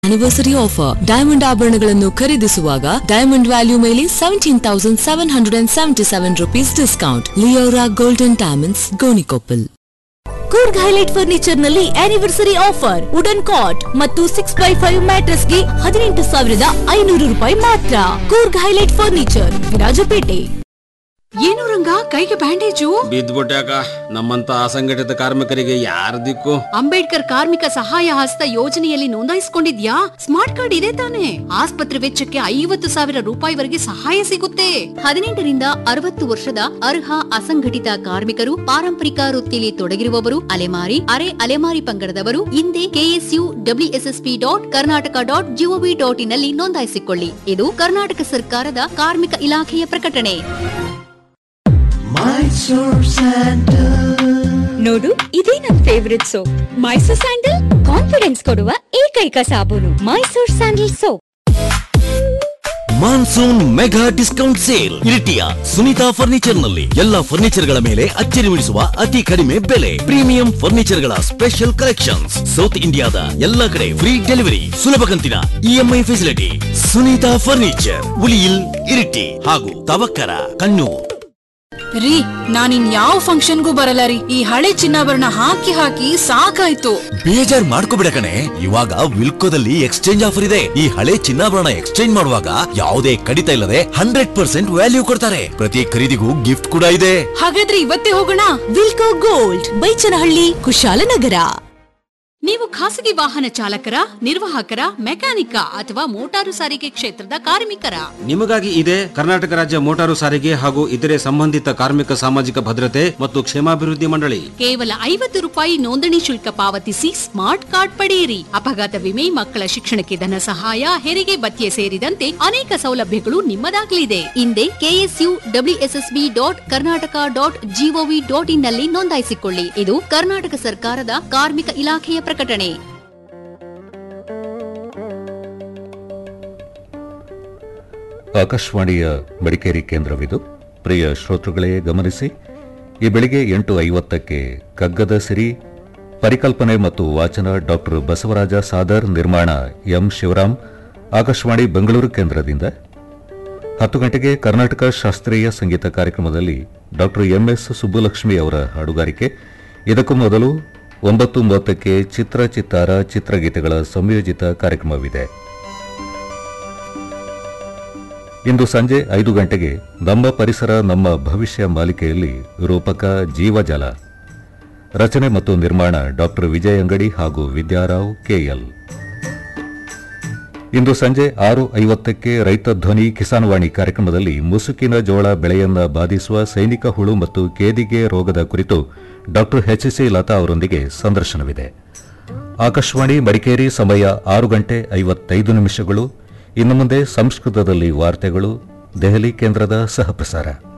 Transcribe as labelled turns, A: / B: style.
A: anniversary offer diamond ಆಭರಣಗಳನ್ನು ಖರೀದಿಸುವಾಗ diamond value ಮೇಲೆ seventeen thousand seven hundred and seventy seven rupees discount Leora golden diamonds Gonikoppal
B: Coorg highlight furniture ನಲ್ಲಿ anniversary offer wooden cot ಮತ್ತು six by five mattress ಗೆ ಹದಿನೆಂಟು ಸಾವಿರದ ಐನೂರು ರೂಪಾಯಿ ಮಾತ್ರ ಕೂರ್ಗ್ ಹೈಲೈಟ್ ಫರ್ನಿಚರ್ ವಿರಾಜಪೇಟೆ
C: ಏನು ರಂಗ ಕೈಗೆ ಬ್ಯಾಂಡೇಜು
D: ಬಿದ್ದ್ಬಿಟ್ಯಾಕ ನಮ್ಮಂತ ಅಸಂಘಟಿತ ಕಾರ್ಮಿಕರಿಗೆ ಯಾರ ದಿಕ್ಕು
C: ಅಂಬೇಡ್ಕರ್ ಕಾರ್ಮಿಕ ಸಹಾಯ ಹಸ್ತ ಯೋಜನೆಯಲ್ಲಿ ನೋಂದಾಯಿಸಿಕೊಂಡಿದ್ಯಾ ಸ್ಮಾರ್ಟ್ ಕಾರ್ಡ್ ಇದೆ ತಾನೆ ಆಸ್ಪತ್ರೆ ವೆಚ್ಚಕ್ಕೆ ಐವತ್ತು ಸಾವಿರ ರೂಪಾಯಿವರೆಗೆ ಸಹಾಯ ಸಿಗುತ್ತೆ ಹದಿನೆಂಟರಿಂದ ಅರವತ್ತು ವರ್ಷದ ಅರ್ಹ ಅಸಂಘಟಿತ ಕಾರ್ಮಿಕರು ಪಾರಂಪರಿಕ ವೃತ್ತಿಯಲ್ಲಿ ತೊಡಗಿರುವವರು ಅಲೆಮಾರಿ ಅರೆ ಅಲೆಮಾರಿ ಪಂಗಡದವರು ಹಿಂದೆ KSU WSSP dot Karnataka dot GOV dot in ನಲ್ಲಿ ನೋಂದಾಯಿಸಿಕೊಳ್ಳಿ ಇದು ಕರ್ನಾಟಕ ಸರ್ಕಾರದ ಕಾರ್ಮಿಕ ಇಲಾಖೆಯ ಪ್ರಕಟಣೆ
E: ನೋಡು ಇದೇ ನನ್ favourite soap Mysore sandal confidence ಕೊಡುವ ಏಕೈಕ ಸಾಬೂನು Mysore sandal soap
F: monsoon mega discount sale ಇರಿಟಿಯ ಸುನೀತಾ ಫರ್ನಿಚರ್ ನಲ್ಲಿ ಎಲ್ಲಾ ಫರ್ನಿಚರ್ ಗಳ ಮೇಲೆ ಅಚ್ಚರಿ ಉಳಿಸುವ ಅತಿ ಕಡಿಮೆ ಬೆಲೆ ಪ್ರೀಮಿಯಂ ಫರ್ನಿಚರ್ ಗಳ ಸ್ಪೆಷಲ್ ಕಲೆಕ್ಷನ್ಸ್ ಸೌತ್ ಇಂಡಿಯಾದ ಎಲ್ಲಾ ಕಡೆ ಫ್ರೀ ಡೆಲಿವರಿ ಸುಲಭ ಕಂತಿನ EMI facility Sunitha furniture Ulliyil Iritty ಹಾಗೂ ತವಕ್ಕರ ಕಣ್ಣೂರ್
G: ರೀ ನಾನಿನ್ ಯಾವ ಫಂಕ್ಷನ್ಗೂ ಬರಲ್ಲ ರೀ ಈ ಹಳೆ ಚಿನ್ನಾಭರಣ ಹಾಕಿ ಹಾಕಿ ಸಾಕಾಯ್ತು
F: ಬೇಜಾರ್ ಮಾಡ್ಕೋಬಿಡ ಕಣೆ ಇವಾಗ ವಿಲ್ಕೋದಲ್ಲಿ ಎಕ್ಸ್ಚೇಂಜ್ ಆಫರ್ ಇದೆ ಈ ಹಳೆ ಚಿನ್ನಾಭರಣ ಎಕ್ಸ್ಚೇಂಜ್ ಮಾಡುವಾಗ ಯಾವುದೇ ಕಡಿತ ಇಲ್ಲದೆ ಹಂಡ್ರೆಡ್ ಪರ್ಸೆಂಟ್ ವ್ಯಾಲ್ಯೂ ಕೊಡ್ತಾರೆ ಪ್ರತಿ ಖರೀದಿಗೂ ಗಿಫ್ಟ್ ಕೂಡ ಇದೆ
G: ಹಾಗಾದ್ರೆ ಇವತ್ತೇ ಹೋಗೋಣ
B: ವಿಲ್ಕೋ ಗೋಲ್ಡ್ ಬೈಚನಹಳ್ಳಿ ಕುಶಾಲನಗರ
C: ನೀವು ಖಾಸಗಿ ವಾಹನ ಚಾಲಕರ ನಿರ್ವಾಹಕರ ಮೆಕ್ಯಾನಿಕ ಅಥವಾ ಮೋಟಾರು ಸಾರಿಗೆ ಕ್ಷೇತ್ರದ ಕಾರ್ಮಿಕರ
D: ನಿಮಗಾಗಿ ಇದೆ ಕರ್ನಾಟಕ ರಾಜ್ಯ ಮೋಟಾರು ಸಾರಿಗೆ ಹಾಗೂ ಇತರೆ ಸಂಬಂಧಿತ ಕಾರ್ಮಿಕ ಸಾಮಾಜಿಕ ಭದ್ರತೆ ಮತ್ತು ಕ್ಷೇಮಾಭಿವೃದ್ಧಿ ಮಂಡಳಿ
C: ಕೇವಲ ಐವತ್ತು ರೂಪಾಯಿ ನೋಂದಣಿ ಶುಲ್ಕ ಪಾವತಿಸಿ ಸ್ಮಾರ್ಟ್ ಕಾರ್ಡ್ ಪಡೆಯಿರಿ ಅಪಘಾತ ವಿಮೆ ಮಕ್ಕಳ ಶಿಕ್ಷಣಕ್ಕೆ ಧನ ಸಹಾಯ ಹೆರಿಗೆ ಭತ್ಯೆ ಸೇರಿದಂತೆ ಅನೇಕ ಸೌಲಭ್ಯಗಳು ನಿಮ್ಮದಾಗಲಿದೆ ಹಿಂದೆ KSU WSSB dot Karnataka dot GOV dot in ನಲ್ಲಿ ನೋಂದಾಯಿಸಿಕೊಳ್ಳಿ ಇದು ಕರ್ನಾಟಕ ಸರ್ಕಾರದ ಕಾರ್ಮಿಕ ಇಲಾಖೆಯ ಪ್ರಕಟಣೆ
H: ಆಕಾಶವಾಣಿಯ ಮಡಿಕೇರಿ ಕೇಂದ್ರವಿದು ಪ್ರಿಯ ಶ್ರೋತೃಗಳೇ ಗಮನಿಸಿ ಈ ಬೆಳಿಗ್ಗೆ ಎಂಟು ಐವತ್ತಕ್ಕೆ ಕಗ್ಗದ ಸಿರಿ ಪರಿಕಲ್ಪನೆ ಮತ್ತು ವಾಚನ ಡಾಕ್ಟರ್ ಬಸವರಾಜ ಸಾದರ್ ನಿರ್ಮಾಣ ಎಂ ಶಿವರಾಮ್ ಆಕಾಶವಾಣಿ ಬೆಂಗಳೂರು ಕೇಂದ್ರದಿಂದ ಹತ್ತು ಗಂಟೆಗೆ ಕರ್ನಾಟಕ ಶಾಸ್ತ್ರೀಯ ಸಂಗೀತ ಕಾರ್ಯಕ್ರಮದಲ್ಲಿ ಡಾಕ್ಟರ್ ಎಂಎಸ್ ಸುಬ್ಬುಲಕ್ಷ್ಮಿ ಅವರ ಹಾಡುಗಾರಿಕೆ ಇದಕ್ಕೂ ಮೊದಲು ಒಂಬತ್ತು ಮೂವತ್ತಕ್ಕೆ ಚಿತ್ರ ಚಿತ್ತಾರ ಚಿತ್ರಗೀತೆಗಳ ಸಂಯೋಜಿತ ಕಾರ್ಯಕ್ರಮವಿದೆ ಇಂದು ಸಂಜೆ ಐದು ಗಂಟೆಗೆ ನಮ್ಮ ಪರಿಸರ ನಮ್ಮ ಭವಿಷ್ಯ ಮಾಲಿಕೆಯಲ್ಲಿ ರೂಪಕ ಜೀವಜಲ ರಚನೆ ಮತ್ತು ನಿರ್ಮಾಣ ಡಾಕ್ಟರ್ ವಿಜಯ್ ಅಂಗಡಿ ಹಾಗೂ ವಿದ್ಯಾರಾವ್ ಕೆಎಲ್ ಇಂದು ಸಂಜೆ ಆರು ಐವತ್ತಕ್ಕೆ ರೈತ ಧ್ವನಿ ಕಿಸಾನ್ವಾಣಿ ಕಾರ್ಯಕ್ರಮದಲ್ಲಿ ಮುಸುಕಿನ ಜೋಳ ಬೆಳೆಯನ್ನ ಬಾಧಿಸುವ ಸೈನಿಕ ಹುಳು ಮತ್ತು ಕೇದಿಗೆ ರೋಗದ ಕುರಿತು ಡಾಕ್ಟರ್ ಎಚ್ಸಿ ಲತಾ ಅವರೊಂದಿಗೆ ಸಂದರ್ಶನವಿದೆ ಆಕಾಶವಾಣಿ ಮಡಿಕೇರಿ ಸಮಯ ಆರು ಗಂಟೆ ಐವತ್ತೈದು ನಿಮಿಷಗಳು ಇನ್ನು ಮುಂದೆ ಸಂಸ್ಕೃತದಲ್ಲಿ ವಾರ್ತೆಗಳು ದೆಹಲಿ ಕೇಂದ್ರದ ಸಹಪ್ರಸಾರ